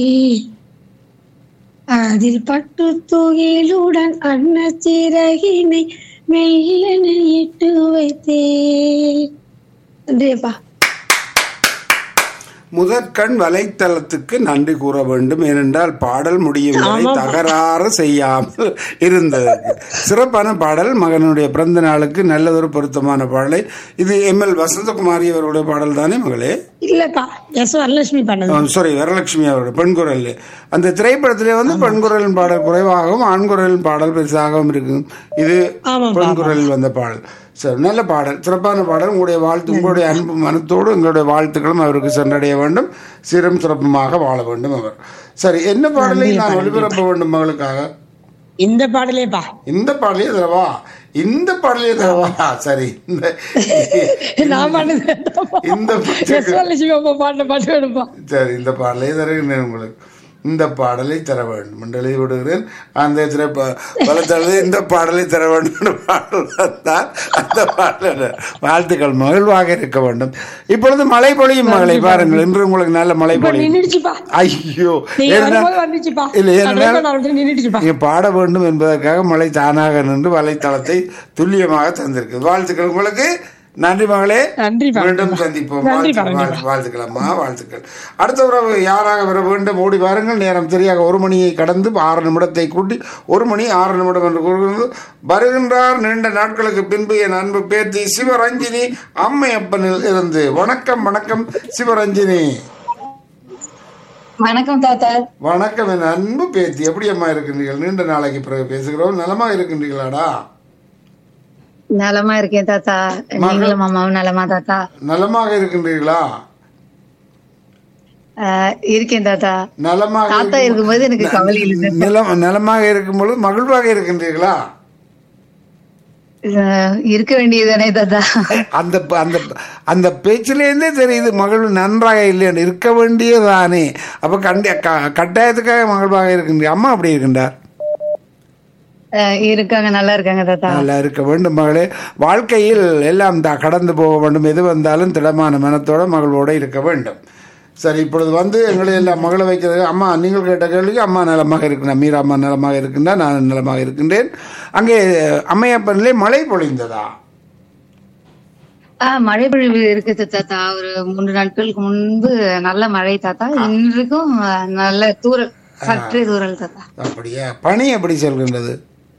அதில் பட்டு துகிலுடன் அன்ன சிறகினை மெல்லன இட்டு வைத்தேன் நன்றிப்பா முதற்கண் வலைத்தளத்துக்கு நன்றி கூற வேண்டும் ஏனென்றால் பாடல் முடியும் வரை தகராறு செய்யாமல் இருந்தது சிறப்பான பாடல் மகனுடைய பிறந்த நாளுக்கு நல்லதொரு பொருத்தமான பாடலை இது எம் எல் வசந்தகுமாரி அவருடைய பாடல் தானே மகளே இல்லப்பா எஸ் வரலட்சுமி பண்ணது சாரி வரலட்சுமி அவருடைய பெண் குரல் அந்த திரைப்படத்திலே வந்து பெண் குரலின் பாடல் குறைவாகவும் ஆண் குரலின் பாடல் பெருசாகவும் இருக்கும் இது ஆமாப்பா, பெண் குரலில் வந்த பாடல் சரி நல்ல பாடல் சிறப்பான பாடல் உங்களுடைய வாழ்த்து உங்களுடைய அன்பு மனத்தோடு எங்களுடைய வாழ்த்துக்களும் அவருக்கு சென்றடைய வேண்டும் சீரும் சிறப்புமாக வாழ வேண்டும் அவர் சரி என்ன பாடலை நான் ஒளிபரப்ப வேண்டும் மகளுக்காக இந்த பாடலேப்பா இந்த பாடலே தரவா இந்த பாடலே தரவா சரி இந்த நான் பண்ணது இந்த எஸ் வரலட்சுமி அம்மா பாடின பாட்டு வேணுப்பா சரி இந்த பாடலை தருகிறேன் உங்களுக்கு இந்த பாடலை தர வேண்டும் என்று எழுதி விடுகிறேன் அந்த திரைப்ப வளர்த்தது இந்த பாடலை தர வேண்டும் என்று பாடல் வந்தால் அந்த பாடல் வாழ்த்துக்கள் மகிழ்வாக இருக்க வேண்டும் இப்பொழுது மழை பொழியும் மகளை பாருங்கள் இன்று உங்களுக்கு நல்ல மழை இப்ப பொழியும் நின்னுடுச்சுப்பா ஐயோ நீங்க ஏன்னா- வரும்போது வந்துச்சுப்பா இல்லை ஏன்னா நின்னுடுச்சுப்பா நீங்க பாட வேண்டும் என்பதற்காக மழை தானாக நின்று வலைத்தளத்தை துல்லியமாக தந்திருக்கு வாழ்த்துக்கள் உங்களுக்கு நன்றி மகளே நன்றிப்பா மீண்டும் சந்திப்போம் நன்றிப்பா, வாழ்த்து- நன்றிப்பா. வாழ்த்து- வாழ்த்துக்களம்மா வாழ்த்துக்கள் அடுத்த உறவு யாராக வர வேண்டும் ஓடி வாருங்கள் நேரம் சரியாக ஒரு மணியை கடந்து ஆறு நிமிடத்தை கூட்டி ஒரு மணி ஆறு நிமிடம் என்று கூறுகிறது வருகின்றார் நீண்ட நாட்களுக்கு பின்பு என் அன்பு பேத்தி சிவரஞ்சினி அம்மையப்பனில் இருந்து வணக்கம் வணக்கம் சிவரஞ்சினி வணக்கம் தாத்தா வணக்கம் என் அன்பு பேத்தி எப்படி அம்மா இருக்கின்றீர்கள் நீண்ட நாளைக்கு பிறகு பேசுகிறோம் நலமா இருக்கின்றீர்களாடா நலமா இருக்கேன் தாத்தா நீங்களும் அம்மாவும் நலமா தாத்தா நலமாக இருக்கின்றீர்களா ஆஹ் இருக்கேன் தாத்தா நலமாக தாத்தா இருக்கும்- இருக்கும்போது எனக்கு கவலை இல்லை நிலம் நலமாக இருக்கும் பொழுது மகிழ்வாக இருக்கின்றீர்களா ஆஹ் இருக்க வேண்டியதுதானே தாத்தா அந்த ப- அந்த அந்த பேச்சிலேருந்தே தெரியுது மகிழ்வு நன்றாக இல்லைன்னு இருக்க வேண்டியதானே அப்ப கண்ட க- கட்டாயத்துக்காக மகிழ்வாக இருக்கின்ற அம்மா அப்படி இருக்கின்றார் ஆஹ் இருக்காங்க நல்லா இருக்காங்க தாத்தா நல்லா இருக்க வேண்டும் மகளே வாழ்க்கையில் எல்லாம் தான் கடந்து போக வேண்டும் எது வந்தாலும் திடமான மனத்தோட மகளோட இருக்க வேண்டும் சரி இப்பொழுது வந்து எங்களை எல்லாம் மகளை வைக்கிறது அம்மா நீங்கள் கேட்ட கேள்விக்கு அம்மா நலமாக இருக்கிறேன் மீரா அம்மா நலமாக இருக்கின்றார் நான் நலமாக இருக்கின்றேன் அங்கே அம்மையப்பனிலே மழை பொழிந்ததா ஆஹ் மழை பொழிவு இருக்குது தாத்தா ஒரு மூன்று நாட்களுக்கு முன்பு நல்ல மழை தாத்தா இன்றைக்கும் ஆஹ் நல்ல தூரல் சற்றே தூரல் தாத்தா அப்படியா பனி எப்படி செல்கின்றது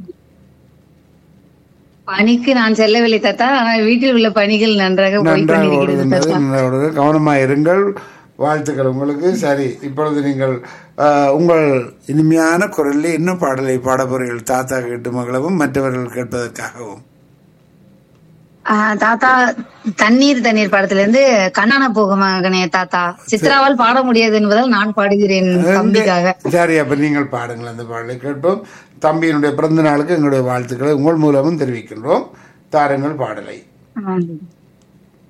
பணிக்கு நான் செல்லவில்லை தாத்தா ஆனால் வீட்டில் உள்ள பணிகள் நன்றாக போய் நன்றாக கொண்டிருக்கிறது ஓடுகின்றது தாத்தா நன்றாக ஓடுகிறது கவனமாக இருங்கள் வாழ்த்துக்கள் உங்களுக்கு சரி இப்பொழுது நீங்கள் ஆஹ், உங்கள் இனிமையான குரலில் என்ன பாடலை பாட போறீர்கள் தாத்தா கேட்டு மகளவும் மற்றவர்கள் கேட்பதற்காகவும் ஆஹ் தாத்தா தண்ணீர் தண்ணீர் படத்துல இருந்து கண்ணான போக மகனே தாத்தா சித்ராவால் பாட முடியாது என்பதால் நான் பாடுகிறேன் தம்பிக்காக சரி அப்ப நீங்கள் பாடுங்கள் அந்த பாடலை கேட்போம் தம்பியினுடைய பிறந்த நாளுக்கு எங்களுடைய வாழ்த்துக்களை உங்கள் மூலமும் தெரிவிக்கின்றோம் தாருங்கள் பாடலை ஆஹ்